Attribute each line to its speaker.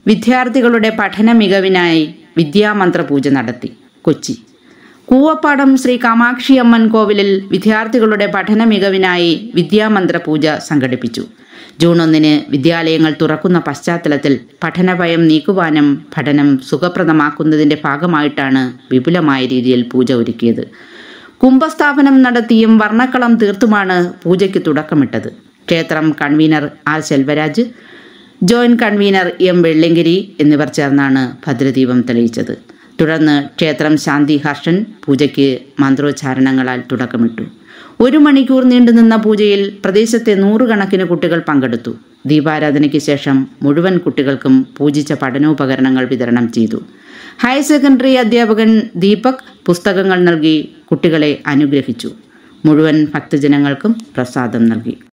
Speaker 1: വിദ്യാർത്ഥികളുടെ പഠന മികവിനായി വിദ്യാമന്ത്ര പൂജ നടത്തി കൊച്ചി കൂവപ്പാടം ശ്രീ കാമാക്ഷി അമ്മൻ കോവിലിൽ വിദ്യാർത്ഥികളുടെ പഠന മികവിനായി വിദ്യാമന്ത്ര പൂജ സംഘടിപ്പിച്ചു ജൂൺ ഒന്നിന് വിദ്യാലയങ്ങൾ തുറക്കുന്ന പശ്ചാത്തലത്തിൽ പഠനഭയം നീക്കുവാനും പഠനം സുഖപ്രദമാക്കുന്നതിന്റെ ഭാഗമായിട്ടാണ് വിപുലമായ രീതിയിൽ പൂജ ഒരുക്കിയത് കുംഭസ്ഥാപനം നടത്തിയും വർണ്ണക്കളം തീർത്തുമാണ് പൂജയ്ക്ക് തുടക്കമിട്ടത് ക്ഷേത്രം convener R Selvaraj joint convener M Vellingiri എന്നിവർ ചേർന്നാണ് ഭദ്രദീപം തെളിയിച്ചത് തുടർന്ന് ക്ഷേത്രം ശാന്തി ഹർഷൻ പൂജയ്ക്ക് മന്ത്രോച്ചാരണങ്ങളാൽ തുടക്കമിട്ടു ഒരു മണിക്കൂർ നീണ്ടുനിന്ന പൂജയിൽ പ്രദേശത്തെ നൂറുകണക്കിന് കുട്ടികൾ പങ്കെടുത്തു ദീപാരാധനയ്ക്ക് ശേഷം മുഴുവൻ കുട്ടികൾക്കും പൂജിച്ച പഠനോപകരണങ്ങൾ വിതരണം ചെയ്തു ഹയർ സെക്കൻഡറി അധ്യാപകൻ ദീപക് പുസ്തകങ്ങൾ നൽകി കുട്ടികളെ അനുഗ്രഹിച്ചു മുഴുവൻ ഭക്തജനങ്ങൾക്കും പ്രസാദം നൽകി